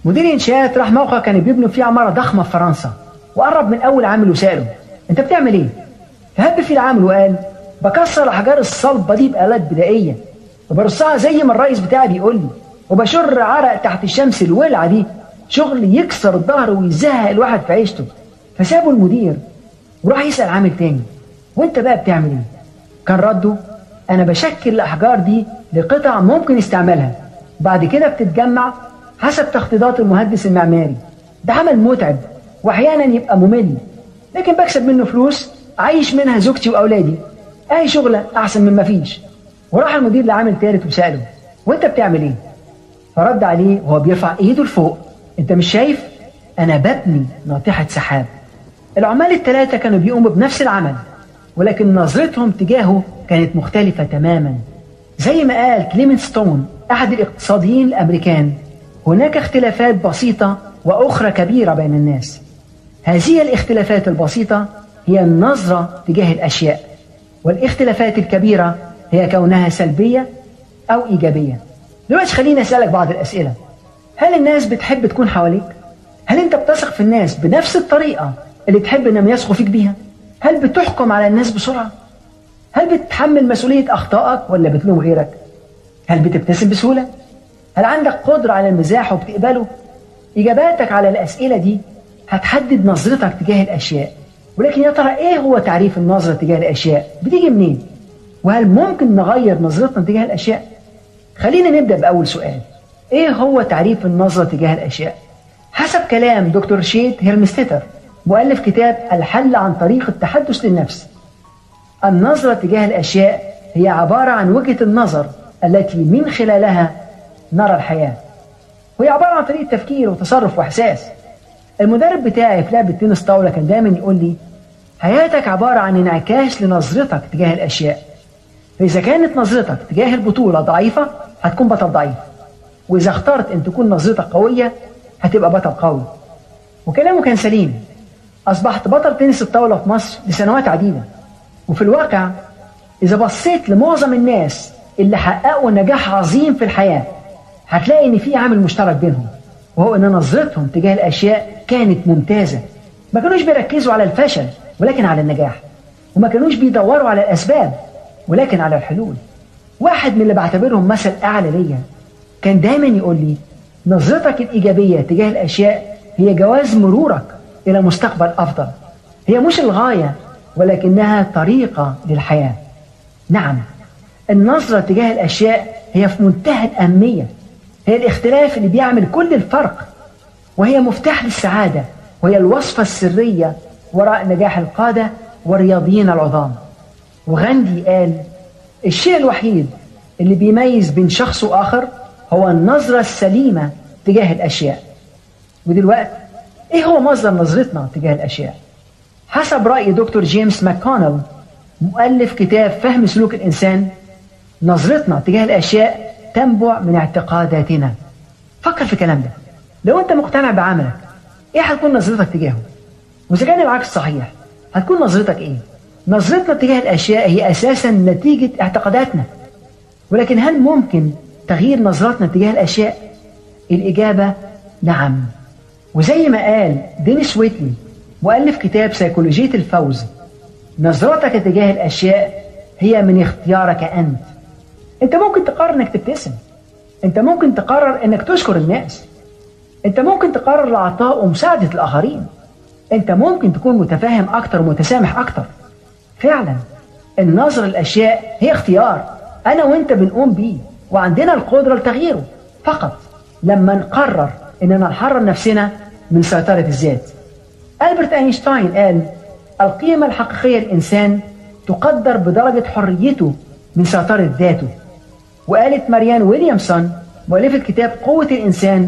مدير انشاءات راح موقع كانوا بيبنوا فيه عماره ضخمه في فرنسا وقرب من اول عامل وساله انت بتعمل ايه؟ فهب فيه العامل وقال بكسر احجار الصلبه دي بالات بدائيه وبرصها زي ما الرئيس بتاعي بيقول لي وبشر عرق تحت الشمس الولعه دي شغل يكسر الظهر ويزهق الواحد في عيشته فسابه المدير وراح يسال عامل تاني وانت بقى بتعمل ايه؟ كان رده انا بشكل الاحجار دي لقطع ممكن استعمالها بعد كده بتتجمع حسب تخطيطات المهندس المعماري ده عمل متعب واحيانا يبقى ممل لكن بكسب منه فلوس عايش منها زوجتي واولادي اي شغله احسن من ما فيش وراح المدير لعامل ثالث وساله وانت بتعمل ايه فرد عليه وهو بيرفع ايده لفوق انت مش شايف انا ببني ناطحه سحاب العمال الثلاثه كانوا بيقوموا بنفس العمل ولكن نظرتهم تجاهه كانت مختلفه تماما زي ما قال كليمنت ستون احد الاقتصاديين الامريكان هناك اختلافات بسيطه واخرى كبيره بين الناس هذه الاختلافات البسيطه هي النظره تجاه الاشياء والاختلافات الكبيره هي كونها سلبيه او ايجابيه دلوقتي خليني اسالك بعض الاسئله هل الناس بتحب تكون حواليك هل انت بتثق في الناس بنفس الطريقه اللي تحب انهم يثقوا فيك بيها هل بتحكم على الناس بسرعه هل بتتحمل مسؤوليه اخطائك ولا بتلوم غيرك هل بتبتسم بسهوله هل عندك قدره على المزاح وبتقبله اجاباتك على الاسئله دي هتحدد نظرتك تجاه الاشياء ولكن يا ترى ايه هو تعريف النظره تجاه الاشياء بتيجي منين وهل ممكن نغير نظرتنا تجاه الاشياء خلينا نبدا باول سؤال ايه هو تعريف النظره تجاه الاشياء حسب كلام دكتور شيت هيرمستيتر مؤلف كتاب الحل عن طريق التحدث للنفس النظرة تجاه الأشياء هي عبارة عن وجهة النظر التي من خلالها نرى الحياة وهي عبارة عن طريقة تفكير وتصرف وإحساس المدرب بتاعي في لعبة تنس طاولة كان دايما يقول لي حياتك عبارة عن انعكاس لنظرتك تجاه الأشياء فإذا كانت نظرتك تجاه البطولة ضعيفة هتكون بطل ضعيف وإذا اخترت أن تكون نظرتك قوية هتبقى بطل قوي وكلامه كان سليم أصبحت بطل تنس الطاولة في مصر لسنوات عديدة وفي الواقع إذا بصيت لمعظم الناس اللي حققوا نجاح عظيم في الحياة هتلاقي إن في عامل مشترك بينهم وهو إن نظرتهم تجاه الأشياء كانت ممتازة ما كانوش بيركزوا على الفشل ولكن على النجاح وما كانوش بيدوروا على الأسباب ولكن على الحلول واحد من اللي بعتبرهم مثل أعلى ليا كان دايما يقول لي نظرتك الإيجابية تجاه الأشياء هي جواز مرورك إلى مستقبل أفضل هي مش الغاية ولكنها طريقة للحياة نعم النظرة تجاه الأشياء هي في منتهى الأهمية هي الاختلاف اللي بيعمل كل الفرق وهي مفتاح للسعادة وهي الوصفة السرية وراء نجاح القادة والرياضيين العظام وغاندي قال الشيء الوحيد اللي بيميز بين شخص وآخر هو النظرة السليمة تجاه الأشياء ودلوقتي إيه هو مصدر نظرتنا تجاه الأشياء حسب رأي دكتور جيمس ماكونل مؤلف كتاب فهم سلوك الإنسان نظرتنا تجاه الأشياء تنبع من اعتقاداتنا فكر في الكلام ده لو أنت مقتنع بعملك إيه هتكون نظرتك تجاهه وإذا كان العكس صحيح هتكون نظرتك إيه نظرتنا تجاه الأشياء هي أساسا نتيجة اعتقاداتنا ولكن هل ممكن تغيير نظرتنا تجاه الأشياء الإجابة نعم وزي ما قال دينيس ويتلي مؤلف كتاب سيكولوجية الفوز نظرتك تجاه الأشياء هي من اختيارك أنت أنت ممكن تقرر أنك تبتسم أنت ممكن تقرر أنك تشكر الناس أنت ممكن تقرر العطاء ومساعدة الآخرين أنت ممكن تكون متفاهم أكتر ومتسامح أكتر فعلا النظر الأشياء هي اختيار أنا وأنت بنقوم بيه وعندنا القدرة لتغييره فقط لما نقرر إننا نحرر نفسنا من سيطرة الذات ألبرت أينشتاين قال القيمة الحقيقية للإنسان تقدر بدرجة حريته من سيطرة ذاته وقالت ماريان ويليامسون مؤلفة كتاب قوة الإنسان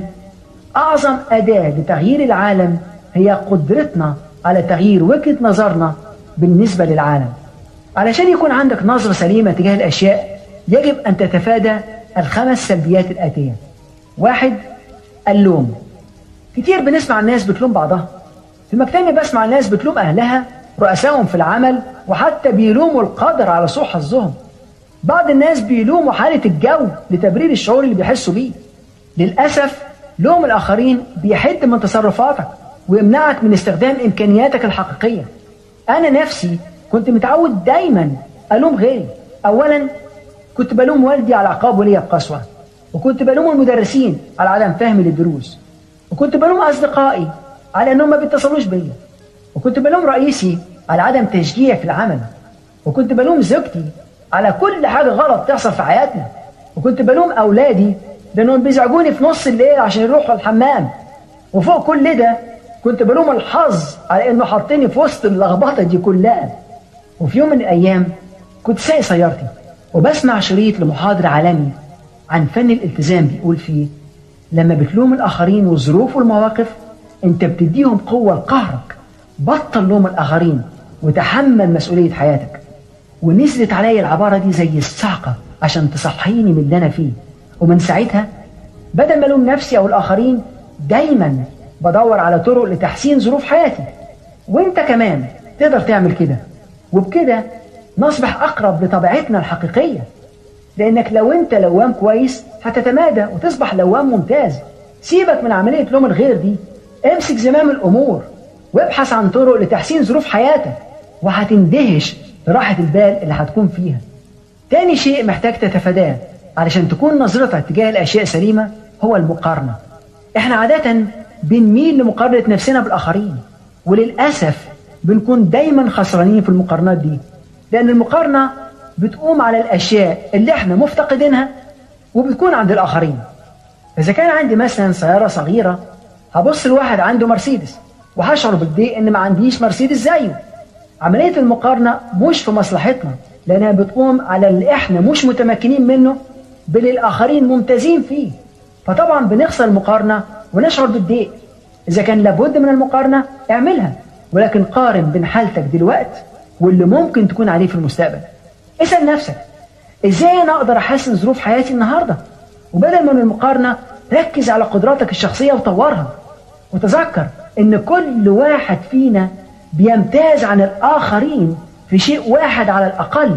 أعظم أداة لتغيير العالم هي قدرتنا على تغيير وجهة نظرنا بالنسبة للعالم علشان يكون عندك نظرة سليمة تجاه الأشياء يجب أن تتفادى الخمس سلبيات الآتية واحد اللوم كتير بنسمع الناس بتلوم بعضها في مكتبي بسمع الناس بتلوم أهلها رؤسائهم في العمل وحتى بيلوموا القدر على سوء حظهم بعض الناس بيلوموا حالة الجو لتبرير الشعور اللي بيحسوا بيه للأسف لوم الآخرين بيحد من تصرفاتك ويمنعك من استخدام إمكانياتك الحقيقية أنا نفسي كنت متعود دايما ألوم غيري أولا كنت بلوم والدي على عقاب ولي بقسوة وكنت بلوم المدرسين على عدم فهمي للدروس وكنت بلوم أصدقائي على أنهم ما بيتصلوش بيا وكنت بلوم رئيسي على عدم تشجيع في العمل وكنت بلوم زوجتي على كل حاجة غلط تحصل في حياتنا وكنت بلوم أولادي لأنهم بيزعجوني في نص الليل عشان يروحوا الحمام وفوق كل ده كنت بلوم الحظ على إنه حطني في وسط اللخبطة دي كلها وفي يوم من الأيام كنت سايق سيارتي وبسمع شريط لمحاضر عالمي عن فن الالتزام بيقول فيه لما بتلوم الآخرين والظروف والمواقف أنت بتديهم قوة لقهرك بطل لوم الآخرين وتحمل مسؤولية حياتك ونزلت عليا العبارة دي زي الصعقة عشان تصحيني من اللي أنا فيه ومن ساعتها بدل ما ألوم نفسي أو الآخرين دايما بدور على طرق لتحسين ظروف حياتي وانت كمان تقدر تعمل كده وبكده نصبح أقرب لطبيعتنا الحقيقية لأنك لو أنت لوام كويس هتتمادى وتصبح لوام ممتاز سيبك من عملية لوم الغير دي امسك زمام الأمور وابحث عن طرق لتحسين ظروف حياتك وهتندهش براحة البال اللي هتكون فيها تاني شيء محتاج تتفاداه علشان تكون نظرتك تجاه الأشياء سليمة هو المقارنة احنا عادة بنميل لمقارنة نفسنا بالآخرين وللأسف بنكون دايما خسرانين في المقارنات دي لأن المقارنة بتقوم على الأشياء اللي احنا مفتقدينها وبتكون عند الآخرين إذا كان عندي مثلا سيارة صغيرة هبص لواحد عنده مرسيدس وهشعر بالضيق إن ما عنديش مرسيدس زيه عملية المقارنة مش في مصلحتنا لأنها بتقوم على اللي احنا مش متمكنين منه بل الآخرين ممتازين فيه فطبعا بنخسر المقارنة ونشعر بالضيق إذا كان لابد من المقارنة اعملها ولكن قارن بين حالتك دلوقتي واللي ممكن تكون عليه في المستقبل اسأل نفسك ازاي انا اقدر احسن ظروف حياتي النهاردة وبدل من المقارنة ركز على قدراتك الشخصية وطورها وتذكر ان كل واحد فينا بيمتاز عن الاخرين في شيء واحد على الاقل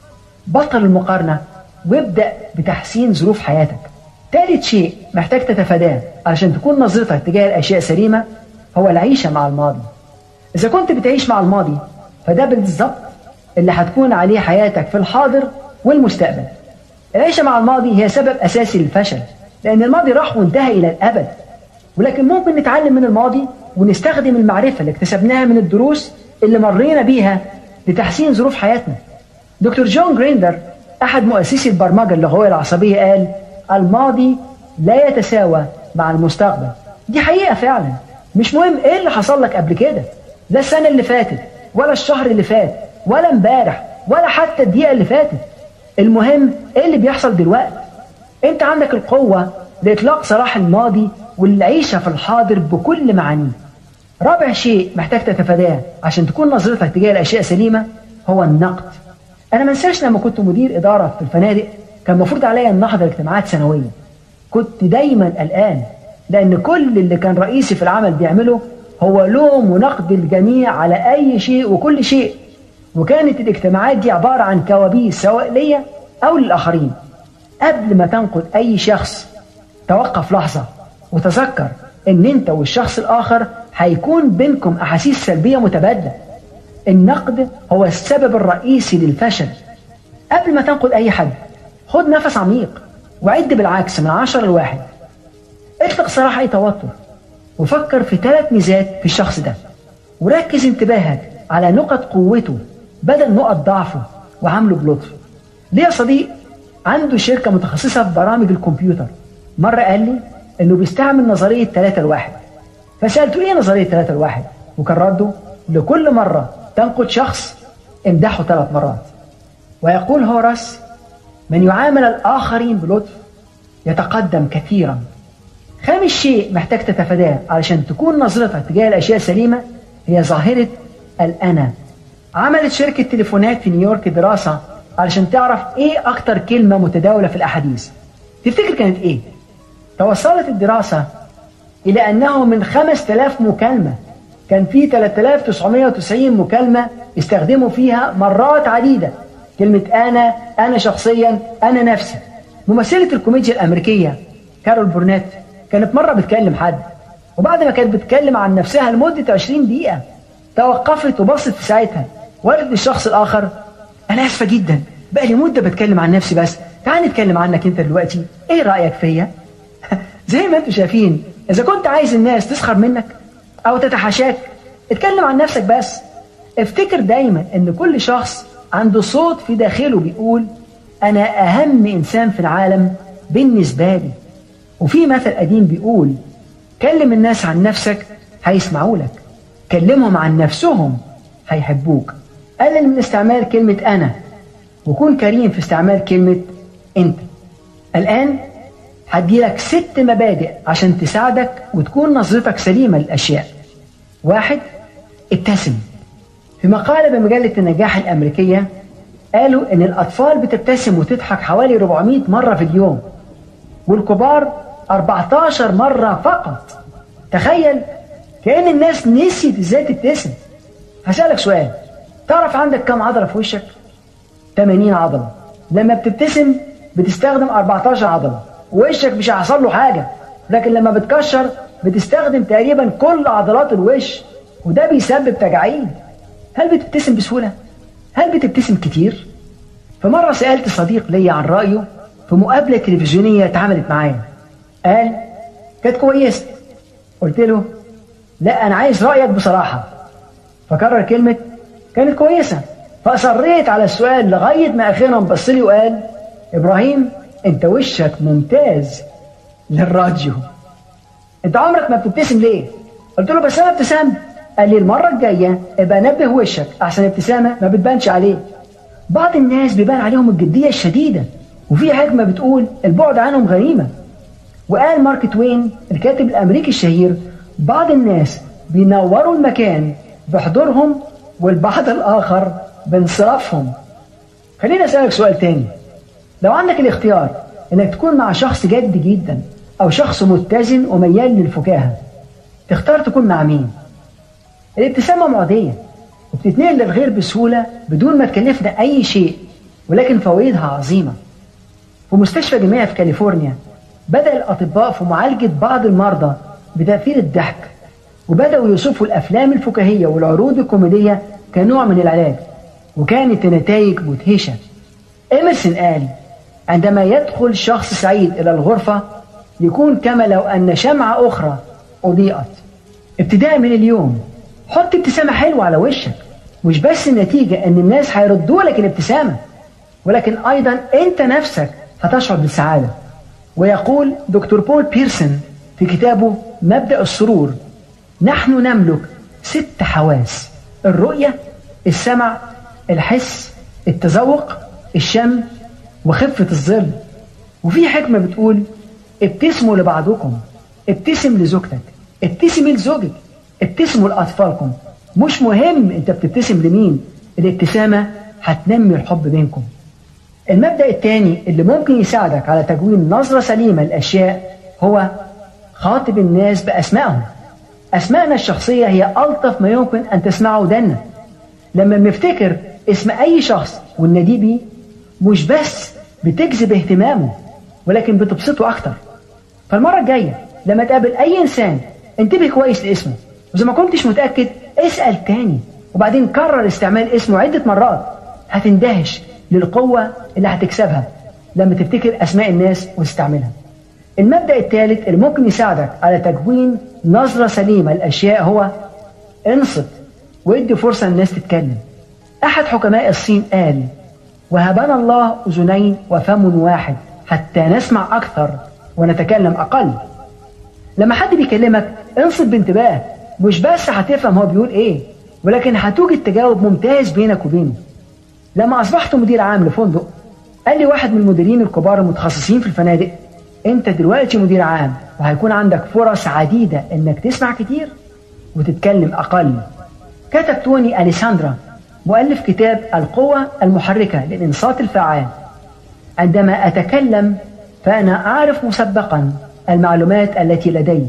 بطل المقارنة وابدأ بتحسين ظروف حياتك ثالث شيء محتاج تتفاداه علشان تكون نظرتك تجاه الأشياء سليمة هو العيشة مع الماضي إذا كنت بتعيش مع الماضي فده بالظبط اللي هتكون عليه حياتك في الحاضر والمستقبل العيشة مع الماضي هي سبب أساسي للفشل لأن الماضي راح وانتهى إلى الأبد ولكن ممكن نتعلم من الماضي ونستخدم المعرفة اللي اكتسبناها من الدروس اللي مرينا بيها لتحسين ظروف حياتنا دكتور جون جريندر أحد مؤسسي البرمجة اللغوية العصبية قال الماضي لا يتساوى مع المستقبل دي حقيقة فعلا مش مهم ايه اللي حصل لك قبل كده لا السنة اللي فاتت ولا الشهر اللي فات ولا امبارح ولا حتى الدقيقة اللي فاتت المهم ايه اللي بيحصل دلوقتي انت عندك القوة لإطلاق سراح الماضي والعيشة في الحاضر بكل معانيه رابع شيء محتاج تتفاداه عشان تكون نظرتك تجاه الأشياء سليمة هو النقد أنا ما انساش لما كنت مدير إدارة في الفنادق كان المفروض عليا أن أحضر اجتماعات سنوية كنت دايما قلقان لأن كل اللي كان رئيسي في العمل بيعمله هو لوم ونقد الجميع على أي شيء وكل شيء وكانت الاجتماعات دي عبارة عن كوابيس سواء ليا أو للآخرين قبل ما تنقد أي شخص توقف لحظة وتذكر ان انت والشخص الاخر هيكون بينكم احاسيس سلبية متبادلة النقد هو السبب الرئيسي للفشل قبل ما تنقد اي حد خد نفس عميق وعد بالعكس من عشرة لواحد اطلق صراحة اي توتر وفكر في ثلاث ميزات في الشخص ده وركز انتباهك على نقط قوته بدل نقط ضعفه وعامله بلطف ليه يا صديق عنده شركة متخصصة في برامج الكمبيوتر مرة قال لي انه بيستعمل نظرية 3 الواحد فسألته ايه نظرية 3 الواحد وكان رده لكل مرة تنقد شخص امدحه ثلاث مرات ويقول هوراس من يعامل الآخرين بلطف يتقدم كثيرا خامس شيء محتاج تتفاداه علشان تكون نظرتك تجاه الأشياء سليمة هي ظاهرة الأنا عملت شركة تليفونات في نيويورك دراسة علشان تعرف ايه أكتر كلمة متداولة في الأحاديث تفتكر كانت ايه؟ توصلت الدراسة إلى أنه من 5000 مكالمة كان في 3990 مكالمة استخدموا فيها مرات عديدة كلمة أنا أنا شخصيا أنا نفسي ممثلة الكوميديا الأمريكية كارول بورنيت كانت مرة بتكلم حد وبعد ما كانت بتتكلم عن نفسها لمدة 20 دقيقة توقفت وبصت في ساعتها وقالت للشخص الآخر أنا آسفة جدا بقى لي مدة بتكلم عن نفسي بس تعال نتكلم عنك أنت دلوقتي إيه رأيك فيا؟ زي ما أنتم شايفين إذا كنت عايز الناس تسخر منك أو تتحاشاك اتكلم عن نفسك بس افتكر دايما ان كل شخص عنده صوت في داخله بيقول انا اهم انسان في العالم بالنسبة لي وفي مثل قديم بيقول كلم الناس عن نفسك هيسمعوا لك كلمهم عن نفسهم هيحبوك قلل من استعمال كلمة أنا وكون كريم في استعمال كلمة أنت الآن هديلك ست مبادئ عشان تساعدك وتكون نظرتك سليمة للأشياء واحد ابتسم في مقالة بمجلة النجاح الأمريكية قالوا إن الأطفال بتبتسم وتضحك حوالي 400 مرة في اليوم والكبار 14 مرة فقط تخيل كأن الناس نسيت ازاي تبتسم هسألك سؤال تعرف عندك كم عضلة في وشك 80 عضلة لما بتبتسم بتستخدم 14 عضلة وشك مش هيحصل له حاجة لكن لما بتكشر بتستخدم تقريبا كل عضلات الوش وده بيسبب تجاعيد هل بتبتسم بسهولة؟ هل بتبتسم كتير؟ فمرة سألت صديق لي عن رأيه في مقابلة تلفزيونية اتعملت معايا قال كانت كويسة قلت له لا أنا عايز رأيك بصراحة فكرر كلمة كانت كويسة فأصريت على السؤال لغاية ما أخيرا بص لي وقال إبراهيم أنت وشك ممتاز للراديو أنت عمرك ما بتبتسم ليه؟ قلت له بس أنا ابتسمت قال لي المرة الجاية ابقى نبه وشك أحسن ابتسامة ما بتبانش عليه بعض الناس بيبان عليهم الجدية الشديدة وفي حكمة بتقول البعد عنهم غريمة وقال مارك توين الكاتب الأمريكي الشهير بعض الناس بينوروا المكان بحضورهم والبعض الآخر بانصرافهم خليني أسألك سؤال تاني لو عندك الاختيار انك تكون مع شخص جد جدا او شخص متزن وميال للفكاهة تختار تكون مع مين الابتسامة معدية وبتتنقل للغير بسهولة بدون ما تكلفنا أي شيء ولكن فوائدها عظيمة في مستشفى جامعي في كاليفورنيا بدأ الأطباء في معالجة بعض المرضى بتأثير الضحك وبدأوا يوصفوا الأفلام الفكاهية والعروض الكوميدية كنوع من العلاج وكانت النتائج مدهشة إمرسون قال عندما يدخل شخص سعيد إلى الغرفة يكون كما لو أن شمعة أخرى أضيئت ابتداء من اليوم حط ابتسامة حلوة على وشك مش بس النتيجة ان الناس هيردوا لك الابتسامة ولكن ايضا انت نفسك هتشعر بالسعادة ويقول دكتور بول بيرسون في كتابه مبدأ السرور نحن نملك ست حواس الرؤية السمع الحس التذوق الشم وخفة الظل وفي حكمة بتقول ابتسموا لبعضكم ابتسم لزوجتك ابتسم لزوجك ابتسموا لأطفالكم مش مهم انت بتبتسم لمين الابتسامة هتنمي الحب بينكم المبدأ الثاني اللي ممكن يساعدك على تكوين نظرة سليمة للأشياء هو خاطب الناس بأسمائهم أسمائنا الشخصية هي ألطف ما يمكن أن تسمعه ودنا لما بنفتكر اسم أي شخص والنادي بيه مش بس بتجذب اهتمامه ولكن بتبسطه أكتر فالمرة الجاية لما تقابل أي إنسان انتبه كويس لاسمه وإذا ما كنتش متأكد اسأل تاني وبعدين كرر استعمال اسمه عدة مرات هتندهش للقوة اللي هتكسبها لما تفتكر أسماء الناس وتستعملها المبدأ الثالث اللي ممكن يساعدك على تكوين نظرة سليمة للأشياء هو انصت وادي فرصة للناس تتكلم أحد حكماء الصين قال وهبنا الله أذنين وفم واحد حتى نسمع أكثر ونتكلم أقل لما حد بيكلمك انصت بانتباه مش بس هتفهم هو بيقول ايه ولكن هتوجد تجاوب ممتاز بينك وبينه لما اصبحت مدير عام لفندق قال لي واحد من المديرين الكبار المتخصصين في الفنادق انت دلوقتي مدير عام وهيكون عندك فرص عديدة انك تسمع كتير وتتكلم اقل كتب توني اليساندرا مؤلف كتاب القوة المحركة للإنصات الفعال عندما أتكلم فأنا أعرف مسبقا المعلومات التي لدي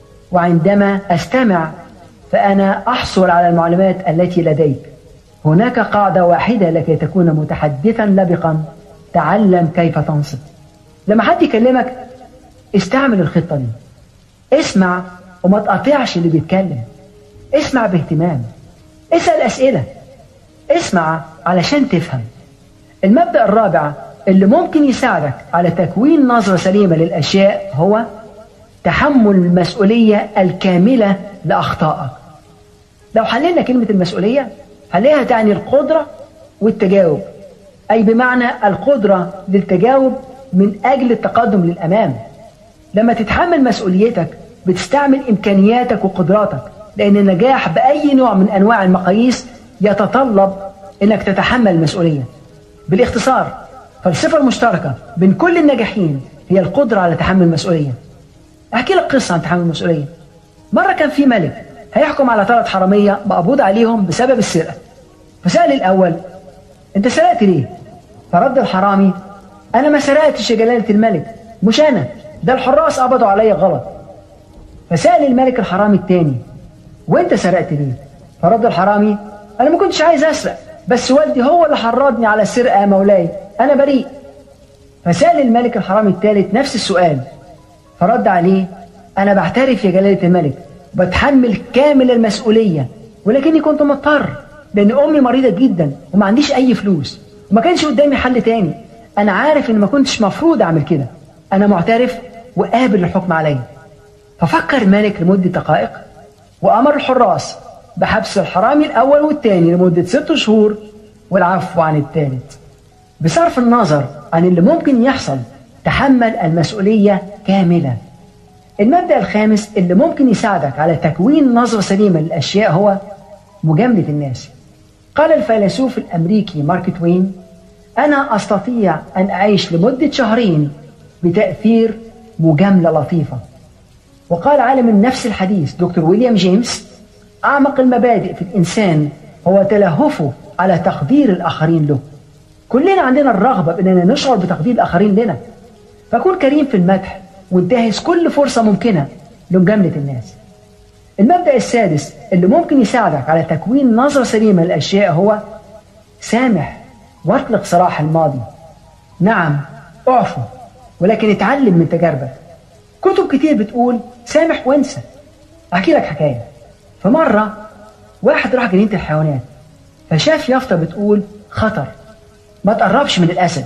وعندما أستمع فأنا أحصل على المعلومات التي لديك هناك قاعدة واحدة لكي تكون متحدثا لبقا تعلم كيف تنصت لما حد يكلمك استعمل الخطة دي اسمع وما تقاطعش اللي بيتكلم اسمع باهتمام اسأل أسئلة اسمع علشان تفهم المبدأ الرابع اللي ممكن يساعدك على تكوين نظرة سليمة للأشياء هو تحمل المسؤولية الكاملة لأخطائك لو حللنا كلمة المسؤولية هنلاقيها تعني القدرة والتجاوب أي بمعنى القدرة للتجاوب من أجل التقدم للأمام لما تتحمل مسؤوليتك بتستعمل إمكانياتك وقدراتك لأن النجاح بأي نوع من أنواع المقاييس يتطلب أنك تتحمل المسؤولية بالاختصار فالصفة المشتركة بين كل الناجحين هي القدرة على تحمل المسؤولية أحكي لك قصة عن تحمل المسؤولية مرة كان في ملك هيحكم على ثلاث حرامية مقبوض عليهم بسبب السرقة فسأل الأول أنت سرقت ليه؟ فرد الحرامي أنا ما سرقتش يا جلالة الملك مش أنا ده الحراس قبضوا عليا غلط فسأل الملك الحرامي التاني وأنت سرقت ليه؟ فرد الحرامي أنا ما كنتش عايز أسرق بس والدي هو اللي حرضني على السرقة يا مولاي أنا بريء فسأل الملك الحرامي الثالث نفس السؤال فرد عليه أنا بعترف يا جلالة الملك بتحمل كامل المسؤولية ولكني كنت مضطر لأن أمي مريضة جدا وما عنديش أي فلوس وما كانش قدامي حل تاني أنا عارف إن ما كنتش مفروض أعمل كده أنا معترف وقابل الحكم عليا ففكر الملك لمدة دقائق وأمر الحراس بحبس الحرامي الأول والثاني لمدة ست شهور والعفو عن الثالث بصرف النظر عن اللي ممكن يحصل تحمل المسؤولية كاملة المبدأ الخامس اللي ممكن يساعدك على تكوين نظرة سليمة للأشياء هو مجاملة الناس قال الفيلسوف الأمريكي مارك توين أنا أستطيع أن أعيش لمدة شهرين بتأثير مجاملة لطيفة وقال عالم النفس الحديث دكتور ويليام جيمس أعمق المبادئ في الإنسان هو تلهفه على تقدير الآخرين له كلنا عندنا الرغبة بأننا نشعر بتقدير الآخرين لنا فكن كريم في المدح وانتهز كل فرصة ممكنة لمجاملة الناس المبدأ السادس اللي ممكن يساعدك على تكوين نظرة سليمة للأشياء هو سامح واطلق سراح الماضي نعم اعفو ولكن اتعلم من تجاربك كتب كتير بتقول سامح وانسى احكي لك حكايه فمره واحد راح جنينه الحيوانات فشاف يافطه بتقول خطر ما تقربش من الاسد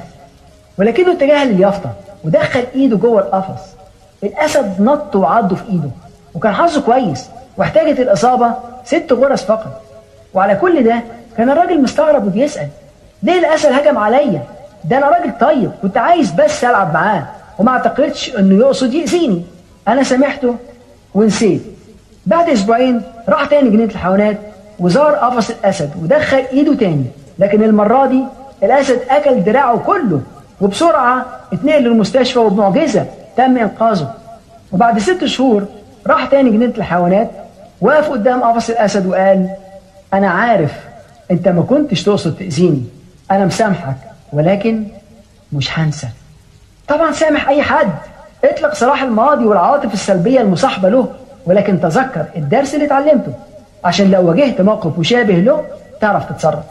ولكنه اتجاه لليافطه ودخل ايده جوه القفص الاسد نط وعضه في ايده وكان حظه كويس واحتاجت الاصابه ست غرز فقط وعلى كل ده كان الراجل مستغرب وبيسال ليه الاسد هجم عليا ده انا راجل طيب كنت عايز بس العب معاه وما اعتقدش انه يقصد يأذيني انا سامحته ونسيت بعد اسبوعين راح تاني جنينه الحيوانات وزار قفص الاسد ودخل ايده تاني لكن المره دي الاسد اكل دراعه كله وبسرعه اتنقل للمستشفى وبمعجزه تم انقاذه وبعد ست شهور راح تاني جنينه الحيوانات وقف قدام قفص الاسد وقال انا عارف انت ما كنتش تقصد تاذيني انا مسامحك ولكن مش هنسى طبعا سامح اي حد اطلق سراح الماضي والعواطف السلبيه المصاحبه له ولكن تذكر الدرس اللي اتعلمته عشان لو واجهت موقف مشابه له تعرف تتصرف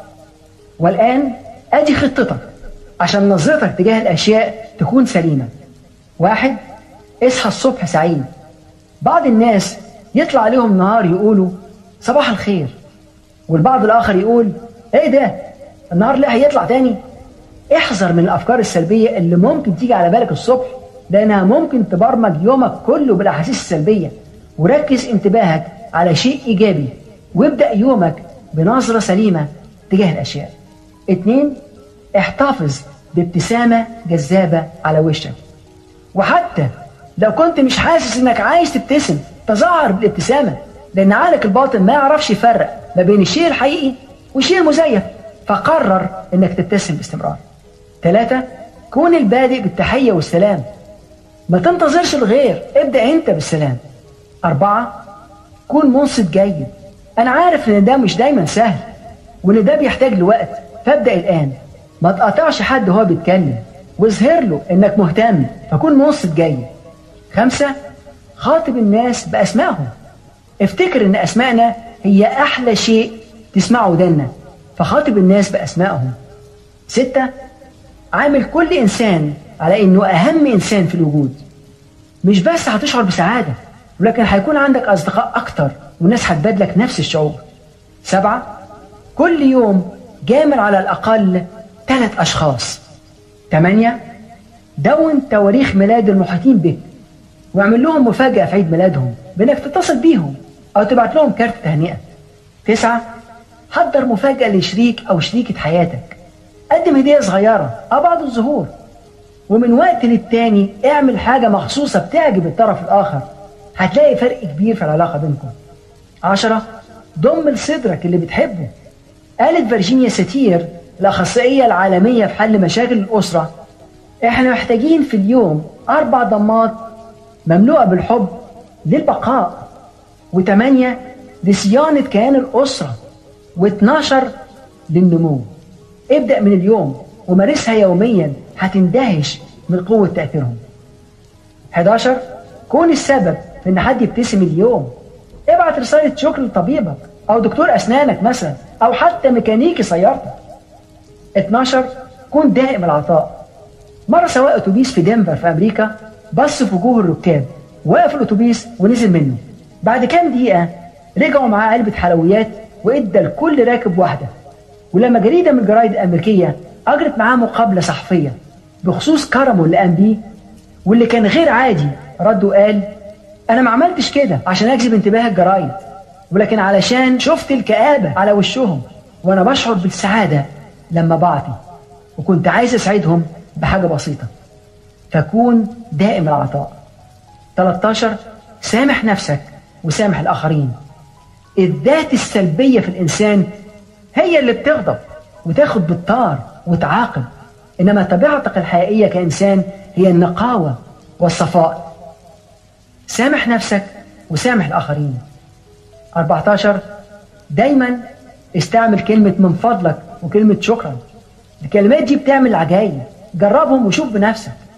والان ادي خطتك عشان نظرتك تجاه الاشياء تكون سليمه واحد اصحى الصبح سعيد بعض الناس يطلع عليهم نهار يقولوا صباح الخير والبعض الاخر يقول ايه ده النهار ليه هيطلع تاني احذر من الافكار السلبيه اللي ممكن تيجي على بالك الصبح لانها ممكن تبرمج يومك كله بالاحاسيس السلبيه وركز انتباهك على شيء ايجابي وابدا يومك بنظره سليمه تجاه الاشياء اتنين احتفظ بابتسامه جذابه على وشك وحتى لو كنت مش حاسس انك عايز تبتسم تظاهر بالابتسامه لان عقلك الباطن ما يعرفش يفرق ما بين الشيء الحقيقي والشيء المزيف فقرر انك تبتسم باستمرار ثلاثة كون البادئ بالتحية والسلام ما تنتظرش الغير ابدأ انت بالسلام أربعة كون منصت جيد أنا عارف إن ده مش دايما سهل وإن ده بيحتاج لوقت فابدأ الآن ما تقاطعش حد وهو بيتكلم واظهر له إنك مهتم فكون منصت جيد خمسة خاطب الناس بأسمائهم افتكر إن أسمائنا هي أحلى شيء تسمعه ودنا فخاطب الناس بأسمائهم ستة عامل كل إنسان على إنه أهم إنسان في الوجود مش بس هتشعر بسعادة ولكن هيكون عندك أصدقاء أكتر والناس هتبادلك نفس الشعور سبعة كل يوم جامل على الأقل ثلاث أشخاص ثمانية دون تواريخ ميلاد المحيطين بك واعمل لهم مفاجأة في عيد ميلادهم بأنك تتصل بيهم أو تبعت لهم كارت تهنئة تسعة حضر مفاجأة لشريك أو شريكة حياتك قدم هدية صغيرة أو بعض الزهور ومن وقت للتاني اعمل حاجة مخصوصة بتعجب الطرف الآخر هتلاقي فرق كبير في العلاقة بينكم عشرة ضم لصدرك اللي بتحبه قالت فيرجينيا ساتير الأخصائية العالمية في حل مشاكل الأسرة احنا محتاجين في اليوم أربع ضمات مملوءة بالحب للبقاء وثمانية لصيانة كيان الأسرة و12 للنمو ابدأ من اليوم ومارسها يوميا هتندهش من قوة تأثيرهم 11 كون السبب في ان حد يبتسم اليوم ابعت رسالة شكر لطبيبك او دكتور اسنانك مثلا او حتى ميكانيكي سيارتك 12 كون دائم العطاء مرة سواق اتوبيس في دنفر في امريكا بص في وجوه الركاب وقف الاتوبيس ونزل منه بعد كام دقيقة رجعوا معاه علبة حلويات وادى لكل راكب واحدة ولما جريدة من الجرايد الأمريكية أجرت معاه مقابلة صحفية بخصوص كرمه اللي قام بيه واللي كان غير عادي رد وقال أنا ما عملتش كده عشان أجذب انتباه الجرايد ولكن علشان شفت الكآبة على وشهم وأنا بشعر بالسعادة لما بعطي وكنت عايز أسعدهم بحاجة بسيطة فكون دائم العطاء 13 سامح نفسك وسامح الآخرين الذات السلبية في الإنسان هي اللي بتغضب وتاخد بالطار وتعاقب إنما طبيعتك الحقيقية كإنسان هي النقاوة والصفاء سامح نفسك وسامح الآخرين 14 دايما استعمل كلمة من فضلك وكلمة شكرا الكلمات دي بتعمل عجائب جربهم وشوف بنفسك